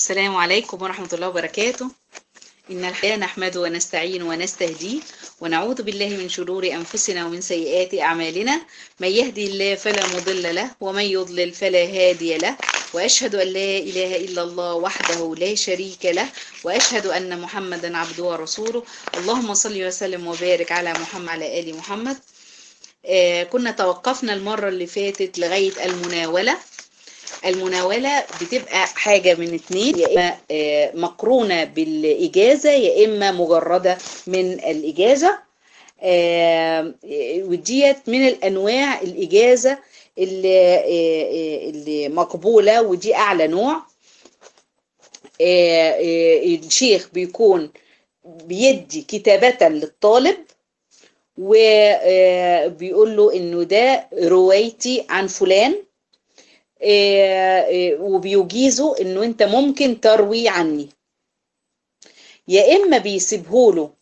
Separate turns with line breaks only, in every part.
السلام عليكم ورحمة الله وبركاته إن الحياة نحمده ونستعين ونستهديه ونعوذ بالله من شرور أنفسنا ومن سيئات أعمالنا من يهدي الله فلا مضل له ومن يضلل فلا هادي له وأشهد أن لا إله إلا الله وحده لا شريك له وأشهد أن محمدا عبده ورسوله اللهم صل وسلم وبارك على محمد على آل محمد آه كنا توقفنا المرة اللي فاتت لغاية المناولة المناولة بتبقى حاجة من اتنين يا إما آه مقرونة بالإجازة يا إما مجردة من الإجازة آه وديت من الأنواع الإجازة اللي, آه اللي مقبولة ودي أعلى نوع الشيخ بيكون بيدي كتابة للطالب وبيقول له انه ده روايتي عن فلان وبيجيزه انه انت ممكن تروي عني يا اما بيسيبهوله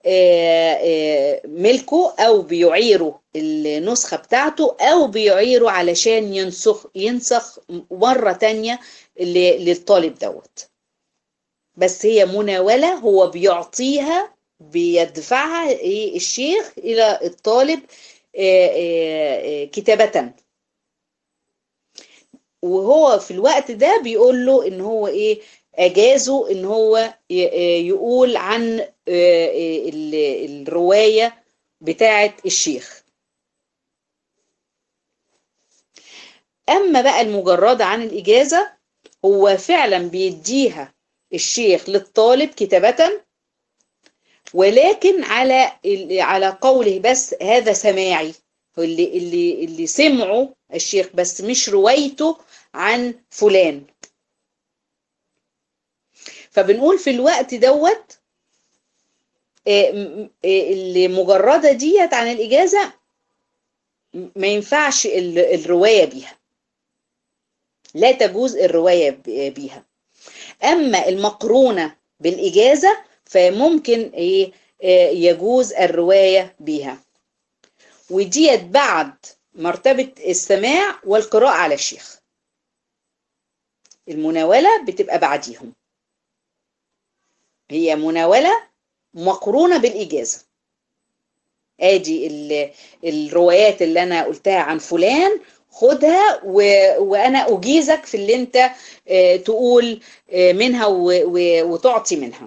ملكه او بيعيره النسخة بتاعته او بيعيره علشان ينسخ ينسخ مرة تانية للطالب دوت بس هي مناولة هو بيعطيها بيدفعها الشيخ الى الطالب كتابة وهو في الوقت ده بيقول له ان هو ايه اجازه ان هو يقول عن الرواية بتاعة الشيخ اما بقى المجردة عن الاجازة هو فعلا بيديها الشيخ للطالب كتابة ولكن على على قوله بس هذا سماعي اللي اللي اللي سمعه الشيخ بس مش روايته عن فلان فبنقول في الوقت دوت المجردة ديت عن الإجازة ما ينفعش الرواية بيها لا تجوز الرواية بيها أما المقرونة بالإجازة فممكن يجوز الرواية بيها وديت بعد مرتبة السماع والقراءة على الشيخ المناولة بتبقى بعديهم هي مناولة مقرونة بالإجازة ادي الروايات اللي انا قلتها عن فلان خدها و... وانا اجيزك في اللي انت اه تقول اه منها و... و... وتعطي منها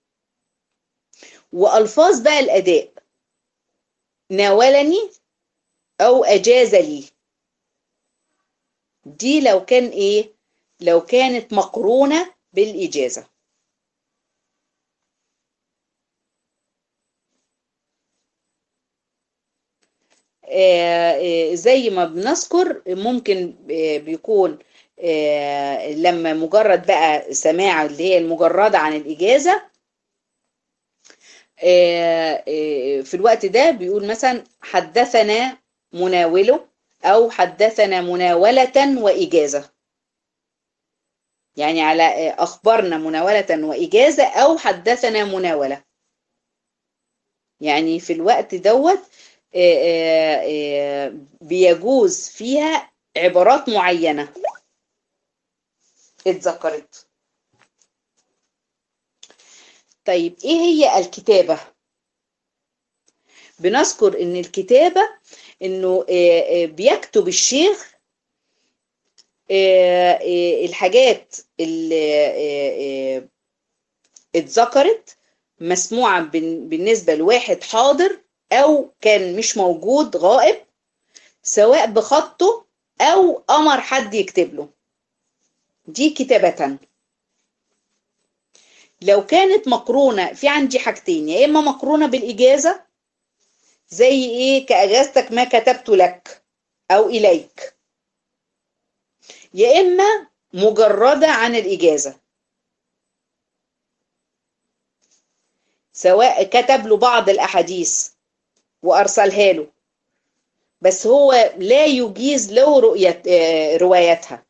والفاظ بقى الاداء ناولني او اجاز لي دي لو كان ايه لو كانت مقرونة بالاجازة آه زي ما بنذكر ممكن بيكون آه لما مجرد بقى سماع اللي هي المجردة عن الإجازة في الوقت ده بيقول مثلا حدثنا مناوله أو حدثنا مناولة وإجازة يعني على أخبرنا مناولة وإجازة أو حدثنا مناولة يعني في الوقت دوت بيجوز فيها عبارات معينة اتذكرت طيب ايه هي الكتابة بنذكر ان الكتابة انه بيكتب الشيخ الحاجات اللي اتذكرت مسموعة بالنسبة لواحد حاضر او كان مش موجود غائب سواء بخطه او امر حد يكتب له دي كتابة لو كانت مقرونة في عندي حاجتين يا اما مقرونة بالاجازة زي ايه كاجازتك ما كتبت لك او اليك يا اما مجردة عن الاجازة سواء كتب له بعض الاحاديث وارسلها له بس هو لا يجيز له رؤية روايتها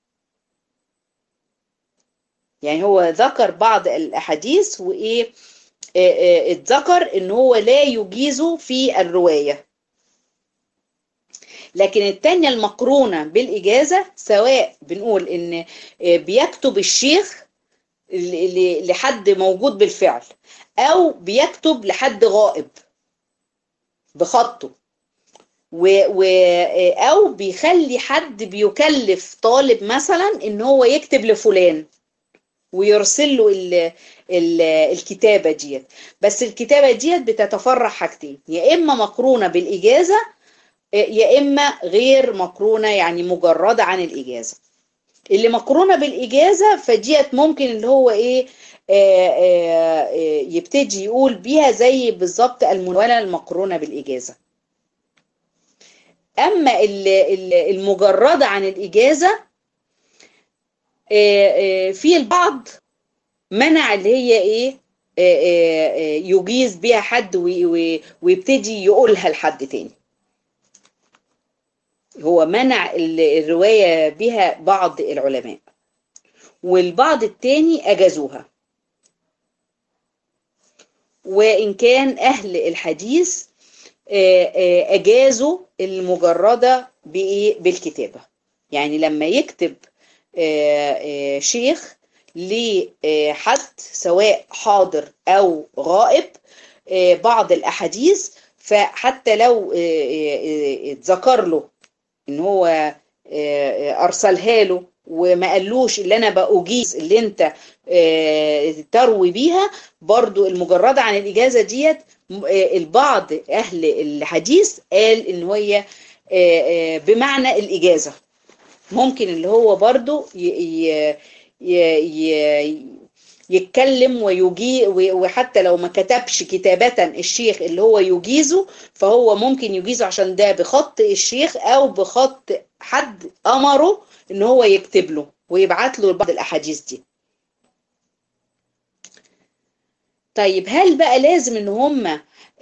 يعني هو ذكر بعض الاحاديث وايه اتذكر ان هو لا يجيزه في الرواية لكن التانية المقرونة بالإجازة سواء بنقول إن بيكتب الشيخ لحد موجود بالفعل او بيكتب لحد غائب بخطه و و او بيخلي حد بيكلف طالب مثلا ان هو يكتب لفلان ويرسل له ال ال الكتابه ديت بس الكتابه ديت بتتفرع حاجتين يا اما مقرونه بالاجازه يا اما غير مقرونه يعني مجرده عن الاجازه اللي مقرونه بالاجازه فديت ممكن اللي هو ايه آآ آآ يبتدي يقول بيها زي بالظبط المناوله المقرونه بالاجازه اما المجرده عن الاجازه في البعض منع اللي هي ايه يجيز بيها حد ويبتدي يقولها لحد تاني هو منع الرواية بها بعض العلماء والبعض التاني أجازوها وإن كان أهل الحديث أجازوا المجردة بالكتابة يعني لما يكتب شيخ لحد سواء حاضر أو غائب بعض الأحاديث فحتى لو اتذكر له ان هو ارسلها له وما قالوش اللي انا باجيز اللي انت تروي بيها برضو المجردة عن الاجازة ديت البعض اهل الحديث قال ان هي بمعنى الاجازة ممكن اللي هو برضو يتكلم ويجي وحتى لو ما كتبش كتابة الشيخ اللي هو يجيزه فهو ممكن يجيزه عشان ده بخط الشيخ او بخط حد امره ان هو يكتب له ويبعت له بعض الاحاديث دي طيب هل بقى لازم ان هم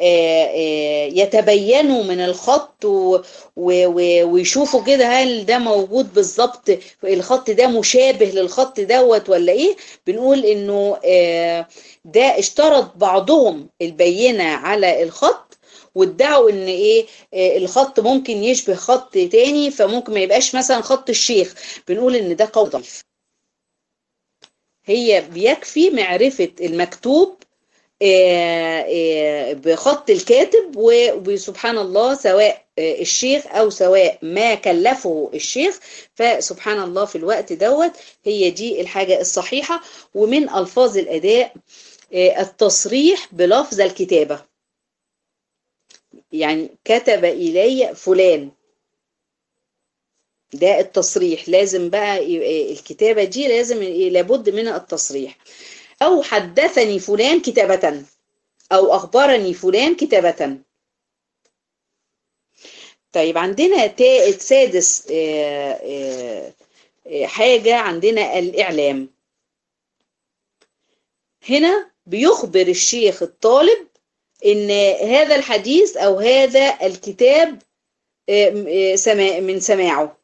يتبينوا من الخط ويشوفوا كده هل ده موجود بالظبط الخط ده مشابه للخط دوت ولا ايه بنقول انه ده اشترط بعضهم البينة على الخط وادعوا ان ايه الخط ممكن يشبه خط تاني فممكن ما يبقاش مثلا خط الشيخ بنقول ان ده قول ضعيف هي بيكفي معرفة المكتوب بخط الكاتب وسبحان الله سواء الشيخ او سواء ما كلفه الشيخ فسبحان الله في الوقت دوت هي دي الحاجة الصحيحة ومن الفاظ الاداء التصريح بلفظ الكتابة يعني كتب الي فلان ده التصريح لازم بقى الكتابة دي لازم لابد من التصريح أو حدثني فلان كتابة أو أخبرني فلان كتابة طيب عندنا تاء سادس حاجة عندنا الإعلام هنا بيخبر الشيخ الطالب إن هذا الحديث أو هذا الكتاب من سماعه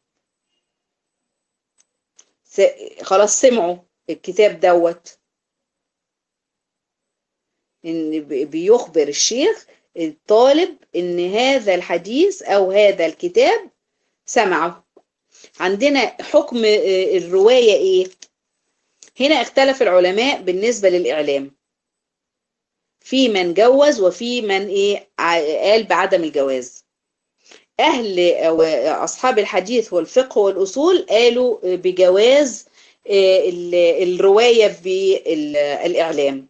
خلاص سمعوا الكتاب دوت ان بيخبر الشيخ الطالب ان هذا الحديث او هذا الكتاب سمعه عندنا حكم الرواية ايه هنا اختلف العلماء بالنسبة للإعلام في من جوز وفي من ايه قال بعدم الجواز أهل أو أصحاب الحديث والفقه والأصول قالوا بجواز الرواية بالإعلام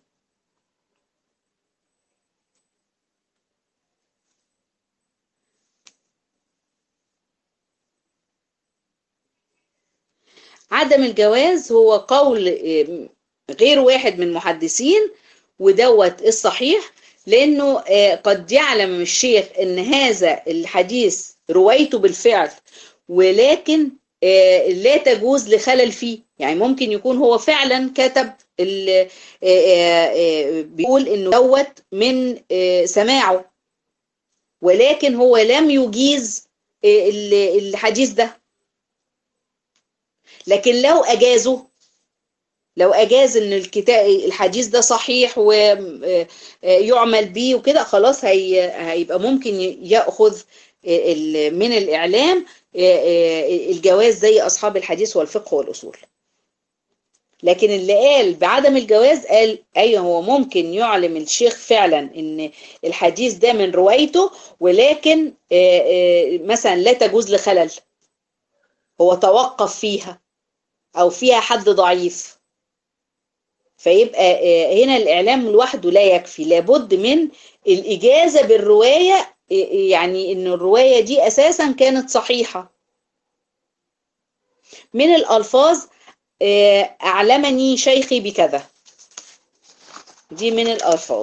عدم الجواز هو قول غير واحد من المحدثين ودوت الصحيح لأنه قد يعلم الشيخ أن هذا الحديث روايته بالفعل ولكن لا تجوز لخلل فيه يعني ممكن يكون هو فعلا كتب بيقول انه دوت من سماعه ولكن هو لم يجيز الحديث ده لكن لو اجازه لو اجاز ان الكتاب الحديث ده صحيح ويعمل بيه وكده خلاص هي هيبقى ممكن ياخذ من الاعلام الجواز زي اصحاب الحديث والفقه والاصول لكن اللي قال بعدم الجواز قال ايوه هو ممكن يعلم الشيخ فعلا ان الحديث ده من روايته ولكن مثلا لا تجوز لخلل هو توقف فيها او فيها حد ضعيف فيبقى هنا الاعلام لوحده لا يكفي لابد من الاجازه بالروايه يعني ان الروايه دي اساسا كانت صحيحه من الالفاظ اعلمني شيخي بكذا دي من الالفاظ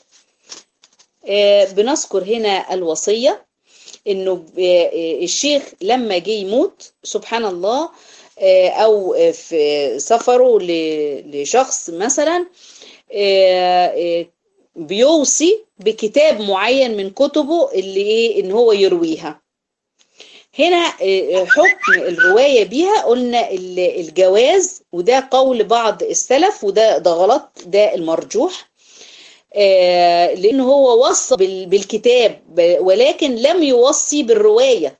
بنذكر هنا الوصيه انه الشيخ لما جه يموت سبحان الله او في سفره لشخص مثلا بيوصي بكتاب معين من كتبه اللي ايه ان هو يرويها هنا حكم الروايه بيها قلنا الجواز وده قول بعض السلف وده ده غلط ده المرجوح لان هو وصى بالكتاب ولكن لم يوصي بالروايه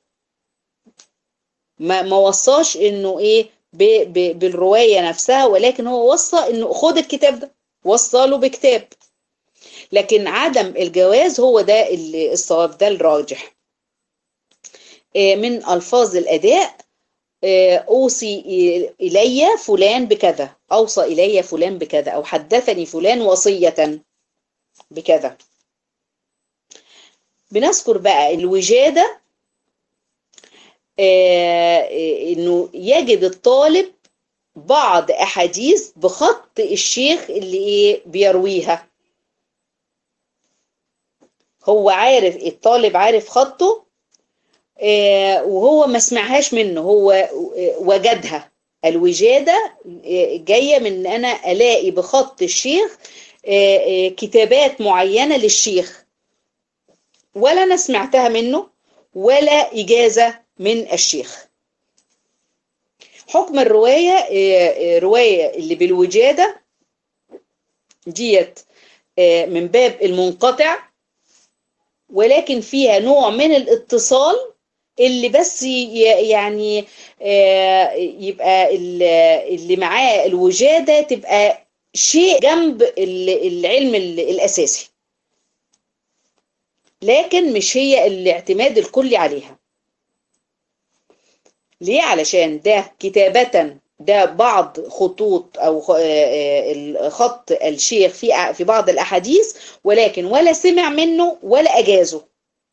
ما ما وصاش انه ايه بالروايه نفسها ولكن هو وصى انه خد الكتاب ده وصله بكتاب لكن عدم الجواز هو ده الصواب ده الراجح من الفاظ الاداء اوصي الي فلان بكذا اوصى الي فلان بكذا او حدثني فلان وصيه بكذا بنذكر بقى الوجاده انه يجد الطالب بعض احاديث بخط الشيخ اللي ايه بيرويها هو عارف الطالب عارف خطه وهو ما سمعهاش منه هو وجدها الوجاده جايه من ان انا الاقي بخط الشيخ كتابات معينه للشيخ ولا انا سمعتها منه ولا اجازه من الشيخ حكم الروايه روايه اللي بالوجاده ديت من باب المنقطع ولكن فيها نوع من الاتصال اللي بس يعني يبقى اللي معاه الوجاده تبقى شيء جنب العلم الاساسي لكن مش هي الاعتماد الكلي عليها ليه علشان ده كتابة ده بعض خطوط او خط الشيخ في في بعض الاحاديث ولكن ولا سمع منه ولا اجازه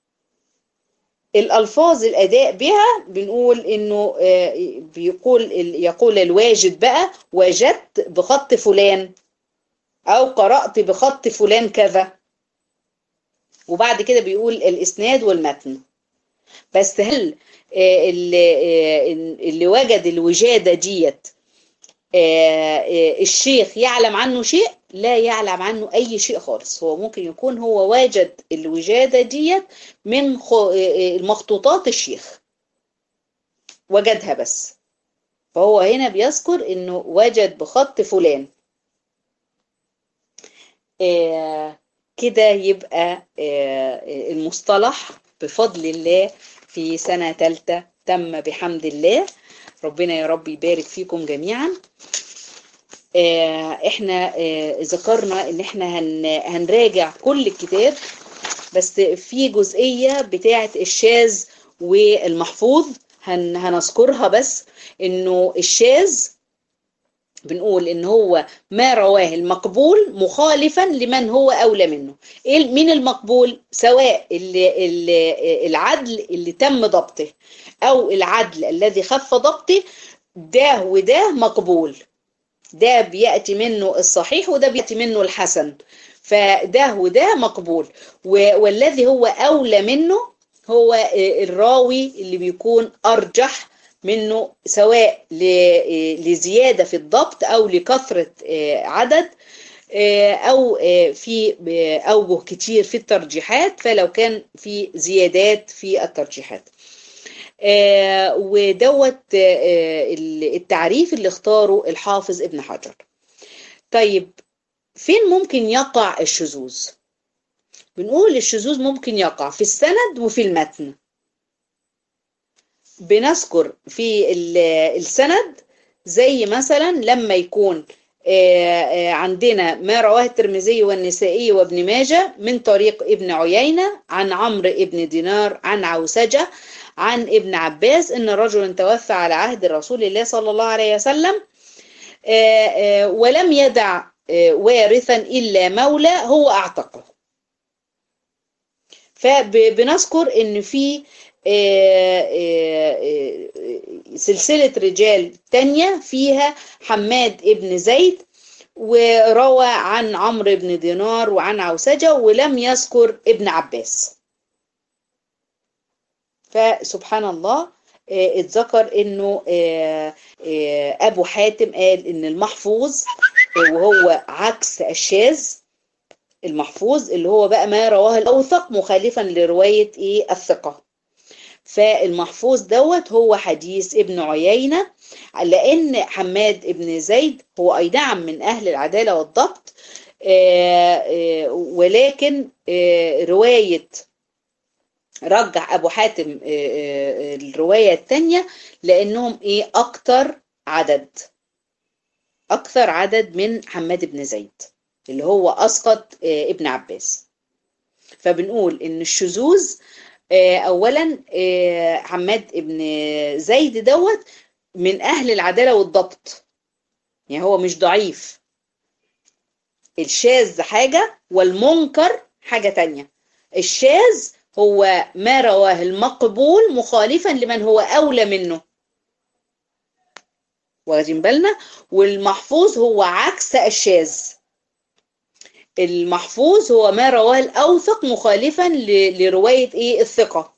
الالفاظ الاداء بها بنقول انه بيقول يقول الواجد بقى وجدت بخط فلان او قرات بخط فلان كذا وبعد كده بيقول الاسناد والمتن بس هل اللي, اللي وجد الوجاده ديت الشيخ يعلم عنه شيء لا يعلم عنه اي شيء خالص هو ممكن يكون هو واجد الوجاده ديت من مخطوطات الشيخ وجدها بس فهو هنا بيذكر انه وجد بخط فلان كده يبقى المصطلح بفضل الله في سنة ثالثة تم بحمد الله ربنا يا رب يبارك فيكم جميعا احنا ذكرنا ان احنا هن هنراجع كل الكتاب بس في جزئية بتاعة الشاذ والمحفوظ هن هنذكرها بس انه الشاذ بنقول ان هو ما رواه المقبول مخالفا لمن هو اولى منه ايه مين المقبول سواء اللي اللي العدل اللي تم ضبطه او العدل الذي خف ضبطه ده وده مقبول ده بياتي منه الصحيح وده بياتي منه الحسن فده وده مقبول والذي هو اولى منه هو الراوي اللي بيكون ارجح منه سواء لزيادة في الضبط أو لكثرة عدد أو في أوجه كتير في الترجيحات فلو كان في زيادات في الترجيحات ودوت التعريف اللي اختاره الحافظ ابن حجر طيب فين ممكن يقع الشذوذ بنقول الشذوذ ممكن يقع في السند وفي المتن بنذكر في السند زي مثلا لما يكون عندنا ما رواه الترمذي والنسائي وابن ماجه من طريق ابن عيينة عن عمرو ابن دينار عن عوسجة عن ابن عباس ان رجلا توفى على عهد رسول الله صلى الله عليه وسلم ولم يدع وارثا الا مولى هو اعتقه فبنذكر ان في سلسلة رجال تانية فيها حماد ابن زيد وروى عن عمرو بن دينار وعن عوسجة ولم يذكر ابن عباس فسبحان الله اتذكر انه ابو حاتم قال ان المحفوظ وهو عكس الشاذ المحفوظ اللي هو بقى ما رواه الاوثق مخالفا لروايه ايه الثقه فالمحفوظ دوت هو حديث ابن عيينة لأن حماد ابن زيد هو أي نعم من أهل العدالة والضبط ولكن رواية رجح أبو حاتم الرواية الثانية لأنهم إيه أكتر عدد أكثر عدد من حماد بن زيد اللي هو أسقط ابن عباس فبنقول إن الشذوذ اولا حماد ابن زيد دوت من اهل العداله والضبط يعني هو مش ضعيف الشاذ حاجه والمنكر حاجه تانية الشاذ هو ما رواه المقبول مخالفا لمن هو اولى منه واخدين بالنا والمحفوظ هو عكس الشاذ المحفوظ هو ما رواه الأوثق مخالفا لرواية إيه الثقة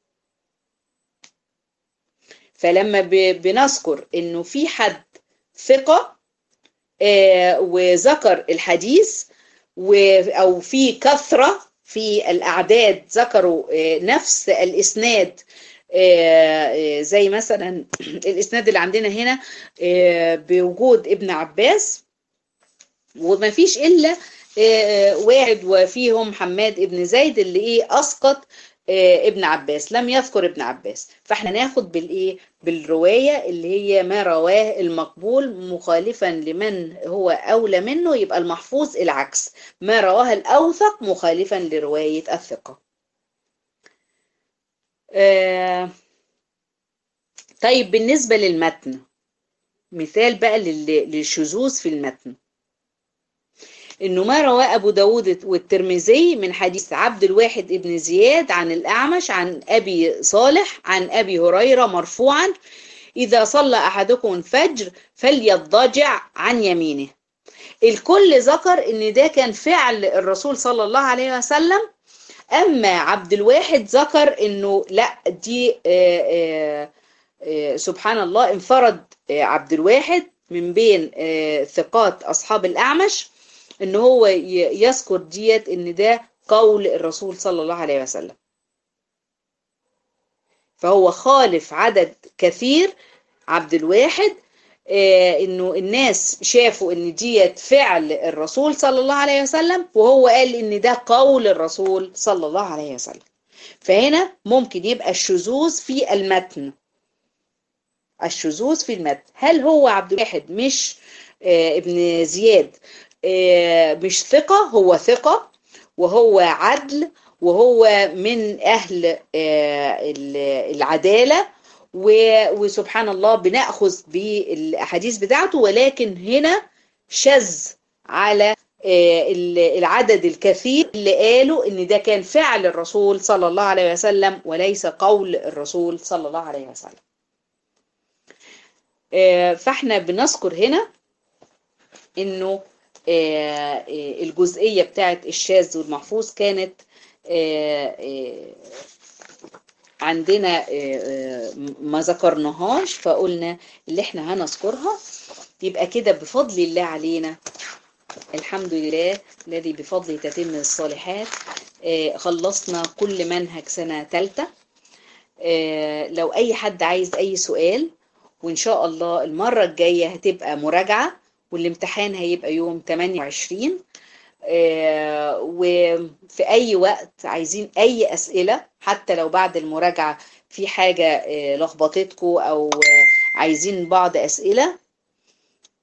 فلما بنذكر إنه في حد ثقة آه وذكر الحديث أو في كثرة في الأعداد ذكروا آه نفس الإسناد آه زي مثلا الإسناد اللي عندنا هنا بوجود ابن عباس وما فيش إلا واحد وفيهم حماد ابن زيد اللي ايه اسقط ابن عباس لم يذكر ابن عباس فاحنا ناخد بالايه بالروايه اللي هي ما رواه المقبول مخالفا لمن هو اولى منه يبقى المحفوظ العكس ما رواه الاوثق مخالفا لروايه الثقه طيب بالنسبه للمتن مثال بقى للشذوذ في المتن انه ما رواه ابو داود والترمذي من حديث عبد الواحد ابن زياد عن الاعمش عن ابي صالح عن ابي هريره مرفوعا اذا صلى احدكم الفجر فليضجع عن يمينه الكل ذكر ان ده كان فعل الرسول صلى الله عليه وسلم اما عبد الواحد ذكر انه لا دي آآ آآ سبحان الله انفرد عبد الواحد من بين ثقات اصحاب الاعمش ان هو يذكر ديت ان ده قول الرسول صلى الله عليه وسلم فهو خالف عدد كثير عبد الواحد آه انه الناس شافوا ان ديت فعل الرسول صلى الله عليه وسلم وهو قال ان ده قول الرسول صلى الله عليه وسلم فهنا ممكن يبقى الشذوذ في المتن الشذوذ في المتن هل هو عبد الواحد مش آه ابن زياد مش ثقة هو ثقة وهو عدل وهو من أهل العدالة وسبحان الله بنأخذ بالأحاديث بتاعته ولكن هنا شذ على العدد الكثير اللي قالوا ان ده كان فعل الرسول صلى الله عليه وسلم وليس قول الرسول صلى الله عليه وسلم فاحنا بنذكر هنا انه الجزئية بتاعت الشاذ والمحفوظ كانت عندنا ما ذكرناهاش فقلنا اللي احنا هنذكرها يبقى كده بفضل الله علينا الحمد لله الذي بفضله تتم الصالحات خلصنا كل منهج سنة ثالثة لو أي حد عايز أي سؤال وإن شاء الله المرة الجاية هتبقى مراجعة والامتحان هيبقى يوم 28 آه وفي أي وقت عايزين أي أسئلة حتى لو بعد المراجعة في حاجة آه لخبطتكم أو آه عايزين بعض أسئلة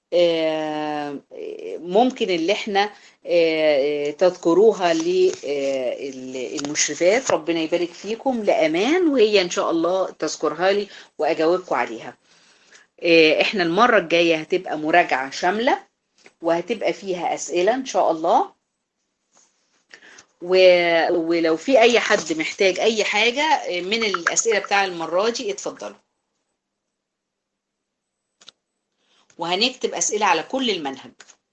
آه، ممكن اللي احنا آه، تذكروها للمشرفات ربنا يبارك فيكم لأمان وهي إن شاء الله تذكرها لي وأجاوبكم عليها آه، احنا المرة الجاية هتبقى مراجعة شاملة وهتبقى فيها أسئلة إن شاء الله و- ولو في أي حد محتاج أي حاجة من الأسئلة بتاع المرة دي اتفضلوا وهنكتب أسئلة على كل المنهج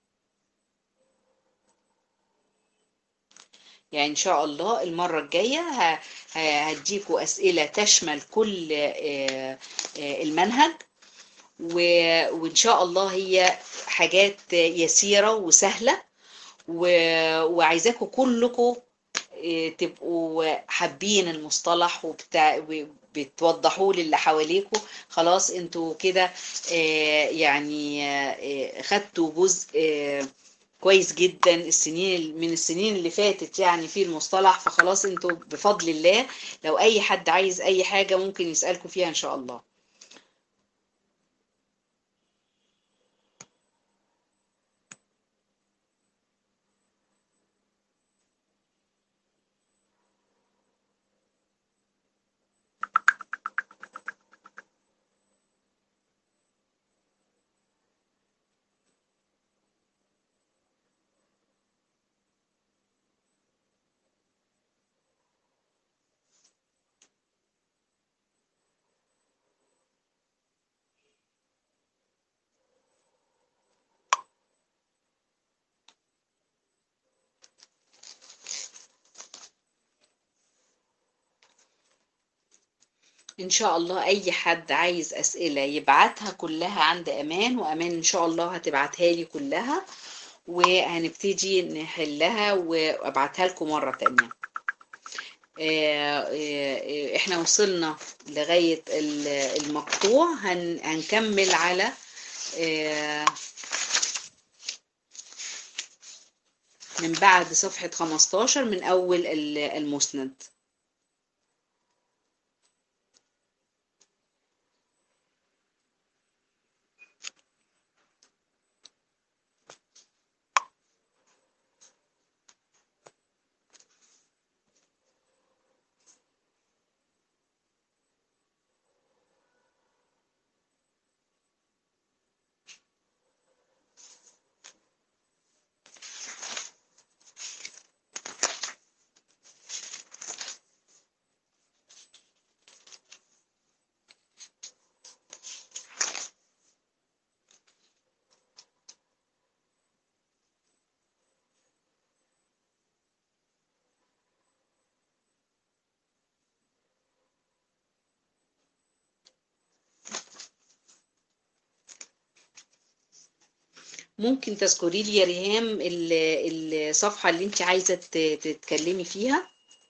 يعني إن شاء الله المرة الجاية ه- ه- هديكوا أسئلة تشمل كل آه، آه، المنهج و- وإن شاء الله هي حاجات يسيرة وسهلة و- وعايزاكم كلكم آه، تبقوا حابين المصطلح وبتاع بتوضحوه للي حواليكوا خلاص انتوا كده آه، يعني آه، خدتوا جزء آه، كويس جدا السنين من السنين اللي فاتت يعني في المصطلح فخلاص انتوا بفضل الله لو اي حد عايز اي حاجة ممكن يسألكوا فيها ان شاء الله ان شاء الله اي حد عايز اسئلة يبعتها كلها عند امان وامان ان شاء الله هتبعتها لي كلها وهنبتدي نحلها وابعتها لكم مرة تانية آه، آه، آه، احنا وصلنا لغاية ال- المقطوع هن هنكمل على آه، من بعد صفحة 15 من أول ال- المسند ممكن تذكري لي يا ريهام ال- الصفحة اللي انت عايزة ت- تتكلمي فيها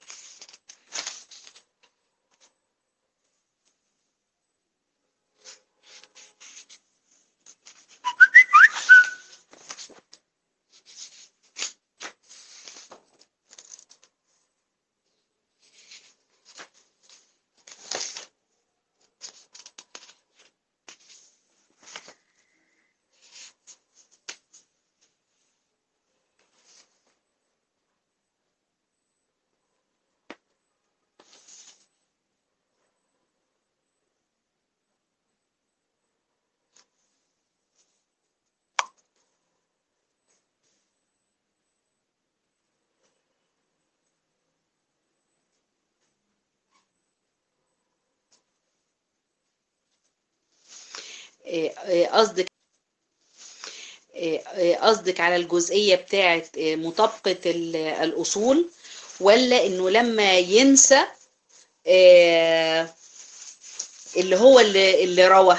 آه، آه، قصدك آه، آه، قصدك على الجزئية بتاعة آه، مطابقة ال- الأصول ولا إنه لما ينسى آه، اللي هو اللي, اللي روى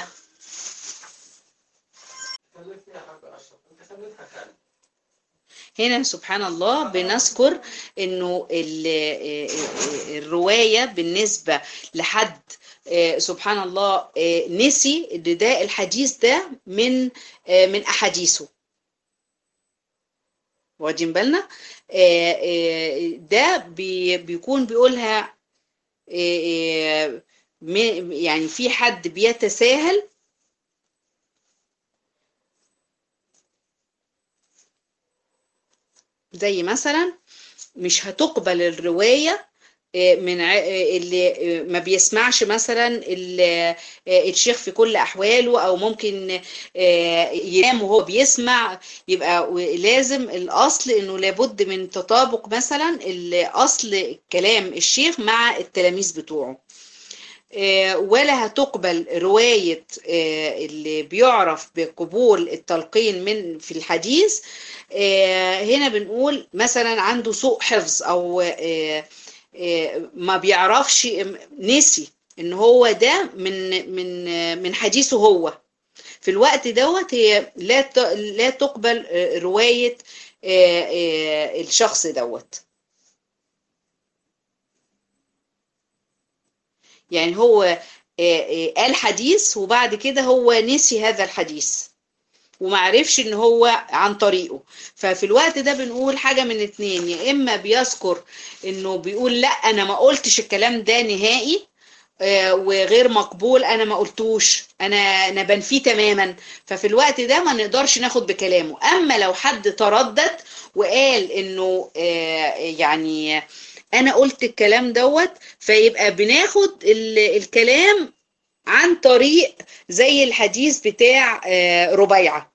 هنا سبحان الله بنذكر انه ال- آه، الرواية بالنسبة لحد آه، سبحان الله آه، نسي ان ده الحديث ده من آه، من احاديثه واخدين بالنا آه، آه، ده بي- بيكون بيقولها آه، آه، م- يعني في حد بيتساهل زي مثلا مش هتقبل الرواية من اللي ما بيسمعش مثلا الشيخ في كل احواله او ممكن ينام وهو بيسمع يبقى لازم الاصل انه لابد من تطابق مثلا الاصل كلام الشيخ مع التلاميذ بتوعه ولا هتقبل رواية اللي بيعرف بقبول التلقين من في الحديث هنا بنقول مثلا عنده سوء حفظ او ما بيعرفش نسي ان هو ده من من من حديثه هو في الوقت دوت هي لا لا تقبل روايه الشخص دوت يعني هو قال حديث وبعد كده هو نسي هذا الحديث ومعرفش ان هو عن طريقه ففي الوقت ده بنقول حاجة من اتنين يا اما بيذكر انه بيقول لا انا ما قلتش الكلام ده نهائي وغير مقبول انا ما قلتوش انا انا بنفيه تماما ففي الوقت ده ما نقدرش ناخد بكلامه اما لو حد تردد وقال انه يعني انا قلت الكلام دوت فيبقى بناخد الكلام عن طريق زي الحديث بتاع ربيعة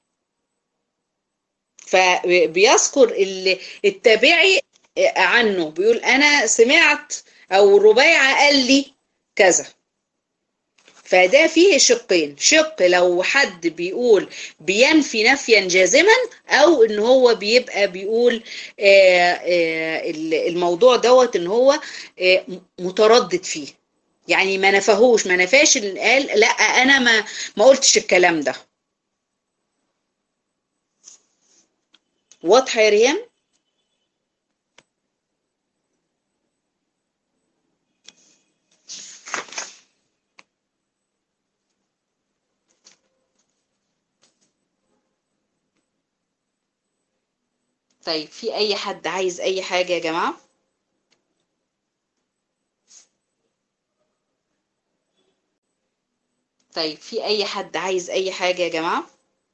فبيذكر التابعي عنه بيقول أنا سمعت أو ربيعة قال لي كذا فده فيه شقين شق لو حد بيقول بينفي نفيا جازما او ان هو بيبقى بيقول الموضوع دوت ان هو متردد فيه يعني ما نفهوش ما نفاش اللي قال لا انا ما ما قلتش الكلام ده واضحه يا ريان طيب في اي حد عايز اي حاجه يا جماعه طيب في اي حد عايز اي حاجة يا جماعة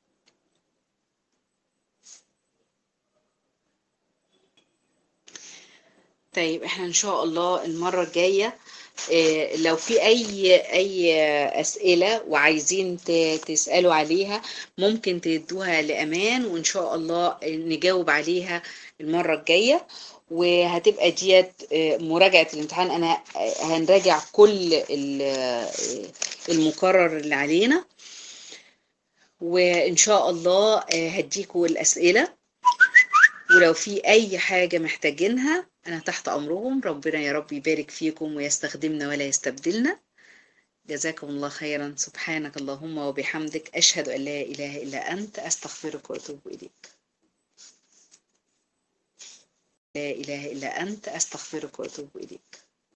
طيب احنا ان شاء الله المرة الجاية اه لو في اي اي اسئلة وعايزين تسألوا عليها ممكن تدوها لامان وان شاء الله نجاوب عليها المرة الجاية وهتبقى ديت مراجعة الامتحان انا هنراجع كل المقرر اللي علينا وان شاء الله هديكوا الاسئلة ولو في اي حاجة محتاجينها انا تحت امرهم ربنا يا رب يبارك فيكم ويستخدمنا ولا يستبدلنا جزاكم الله خيرا سبحانك اللهم وبحمدك اشهد ان لا اله الا انت استغفرك واتوب اليك لا إله إلا أنت أستغفرك وأتوب إليك